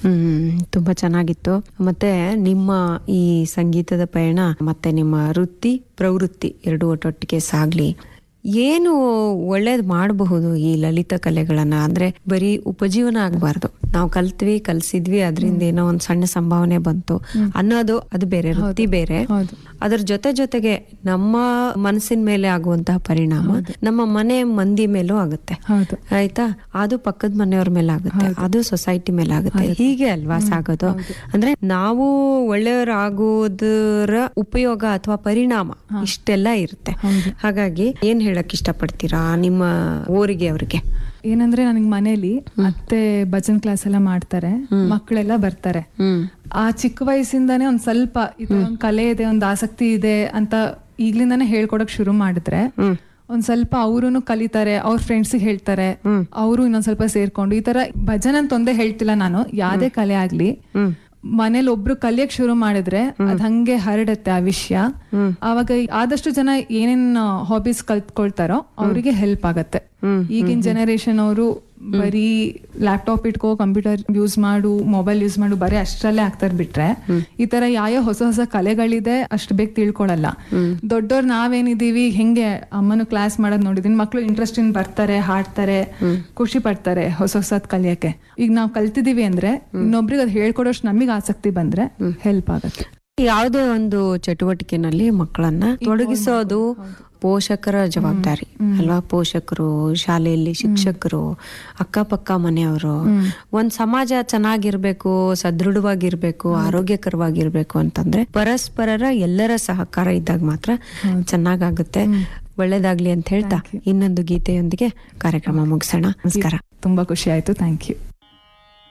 ಹ್ಮ್ ತುಂಬಾ ಚೆನ್ನಾಗಿತ್ತು ಮತ್ತೆ ನಿಮ್ಮ ಈ ಸಂಗೀತದ ಪಯಣ ಮತ್ತೆ ನಿಮ್ಮ ವೃತ್ತಿ ಪ್ರವೃತ್ತಿ ಎರಡು ಒಟ್ಟೊಟ್ಟಿಗೆ ಸಾಗ್ಲಿ ಏನು ಒಳ್ಳೇದ್ ಮಾಡಬಹುದು ಈ ಲಲಿತ ಕಲೆಗಳನ್ನ ಅಂದ್ರೆ ಬರೀ ಉಪಜೀವನ ಆಗ್ಬಾರ್ದು ನಾವು ಕಲ್ತ್ವಿ ಕಲ್ಸಿದ್ವಿ ಅದರಿಂದ ಏನೋ ಒಂದ್ ಸಣ್ಣ ಸಂಭಾವನೆ ಬಂತು ಅನ್ನೋದು ಅದು ಬೇರೆ ವೃತ್ತಿ ಬೇರೆ ಹೌದು. ಅದ್ರ ಜೊತೆ ಜೊತೆಗೆ ನಮ್ಮ ಮನಸ್ಸಿನ ಮೇಲೆ ಆಗುವಂತಹ ಪರಿಣಾಮ ನಮ್ಮ ಮನೆ ಮಂದಿ ಮೇಲೂ ಆಗುತ್ತೆ ಹೌದು ಆಯ್ತಾ ಅದು ಪಕ್ಕದ ಮನೆಯವ್ರ ಮೇಲೆ ಆಗುತ್ತೆ ಅದು ಸೊಸೈಟಿ ಮೇಲೆ ಆಗುತ್ತೆ ಹೀಗೆ ಅಲ್ವಾ ಸಾಗೋದು ಅಂದ್ರೆ ನಾವು ಒಳ್ಳೆಯವರಾಗೋದರ ಉಪಯೋಗ ಅಥವಾ ಪರಿಣಾಮ ಇಷ್ಟೆಲ್ಲ ಇರುತ್ತೆ ಹಾಗಾಗಿ ಏನ್ ಹೇಳಕ್ ಇಷ್ಟಪಡ್ತೀರಾ ನಿಮ್ಮ ಊರಿಗೆ ಅವ್ರಿಗೆ ಏನಂದ್ರೆ ನನಗೆ ಮನೇಲಿ ಅತ್ತೆ ಭಜನ್ ಕ್ಲಾಸ್ ಎಲ್ಲ ಮಾಡ್ತಾರೆ ಮಕ್ಕಳೆಲ್ಲ ಬರ್ತಾರೆ ಹ್ಮ್ ಆ ಚಿಕ್ಕ ವಯಸ್ಸಿಂದಾನೇ ಒಂದ್ ಸ್ವಲ್ಪ ಇದು ಒಂದ್ ಕಲೆ ಇದೆ ಒಂದ್ ಆಸಕ್ತಿ ಇದೆ ಅಂತ ಈಗ್ಲಿಂದಾನೇ ಹೇಳ್ಕೊಡಕ್ ಶುರು ಮಾಡಿದ್ರೆ ಹ್ಮ್ ಒಂದ್ ಸ್ವಲ್ಪ ಅವ್ರು ಕಲಿತಾರೆ ಅವ್ರ ಫ್ರೆಂಡ್ಸ್ ಹೇಳ್ತಾರೆ ಅವರು ಇನ್ನೊಂದ್ ಸ್ವಲ್ಪ ಸೇರ್ಕೊಂಡು ಈ ತರ ಭಜನ್ ಅಂತ ಒಂದೇ ಹೇಳ್ತಿಲ್ಲ ನಾನು ಯಾವ್ದೇ ಕಲೆ ಆಗ್ಲಿ ಹ್ಮ್ ಮನೇಲಿ ಒಬ್ರು ಕಲಿಯಕ್ ಶುರು ಮಾಡಿದ್ರೆ ಅದ್ ಹಂಗೆ ಹರಡತ್ತೆ ಆ ವಿಷಯ ಅವಾಗ ಆದಷ್ಟು ಜನ ಏನೇನ್ ಹಾಬೀಸ್ ಕಲ್ತ್ಕೊಳ್ತಾರೋ ಅವರಿಗೆ ಹೆಲ್ಪ್ ಆಗತ್ತೆ ಈಗಿನ ಜನರೇಷನ್ ಅವರು ಬರೀ ಲ್ಯಾಪ್ಟಾಪ್ ಇಟ್ಕೋ ಕಂಪ್ಯೂಟರ್ ಯೂಸ್ ಮಾಡು ಮೊಬೈಲ್ ಯೂಸ್ ಮಾಡು ಬರೀ ಅಷ್ಟರಲ್ಲೇ ಆಗ್ತಾರೆ ಬಿಟ್ರೆ ಈ ತರ ಯಾವ ಹೊಸ ಹೊಸ ಕಲೆಗಳಿದೆ ಅಷ್ಟು ಬೇಗ ತಿಳ್ಕೊಳಲ್ಲ ದೊಡ್ಡವ್ರು ನಾವೇನಿದೀವಿ ಹೆಂಗೆ ಅಮ್ಮನು ಕ್ಲಾಸ್ ಮಾಡೋದ್ ನೋಡಿದೀನಿ ಮಕ್ಳು ಇಂಟ್ರೆಸ್ಟ್ ಇನ್ ಬರ್ತಾರೆ ಹಾಡ್ತಾರೆ ಖುಷಿ ಪಡ್ತಾರೆ ಹೊಸ ಹೊಸದ್ ಕಲಿಯಕ್ಕೆ ಈಗ ನಾವ್ ಕಲ್ತಿದೀವಿ ಅಂದ್ರೆ ಇನ್ನೊಬ್ರಿಗೆ ಅದ್ ಹೇಳ್ಕೊಡೋಷ್ಟು ನಮಗೆ ಆಸಕ್ತಿ ಬಂದ್ರೆ ಹೆಲ್ಪ್ ಆಗತ್ತೆ ಯಾವುದೇ ಒಂದು ಚಟುವಟಿಕೆನಲ್ಲಿ ಮಕ್ಕಳನ್ನ ತೊಡಗಿಸೋದು ಪೋಷಕರ ಜವಾಬ್ದಾರಿ ಅಲ್ವಾ ಪೋಷಕರು ಶಾಲೆಯಲ್ಲಿ ಶಿಕ್ಷಕರು ಅಕ್ಕಪಕ್ಕ ಮನೆಯವರು ಒಂದ್ ಸಮಾಜ ಚೆನ್ನಾಗಿರ್ಬೇಕು ಸದೃಢವಾಗಿರ್ಬೇಕು ಆರೋಗ್ಯಕರವಾಗಿರ್ಬೇಕು ಅಂತಂದ್ರೆ ಪರಸ್ಪರರ ಎಲ್ಲರ ಸಹಕಾರ ಇದ್ದಾಗ ಮಾತ್ರ ಚೆನ್ನಾಗಾಗುತ್ತೆ ಒಳ್ಳೇದಾಗ್ಲಿ ಅಂತ ಹೇಳ್ತಾ ಇನ್ನೊಂದು ಗೀತೆಯೊಂದಿಗೆ ಕಾರ್ಯಕ್ರಮ ಮುಗಿಸೋಣ ನಮಸ್ಕಾರ ತುಂಬಾ ಖುಷಿ ಆಯ್ತು ಥ್ಯಾಂಕ್ ಯು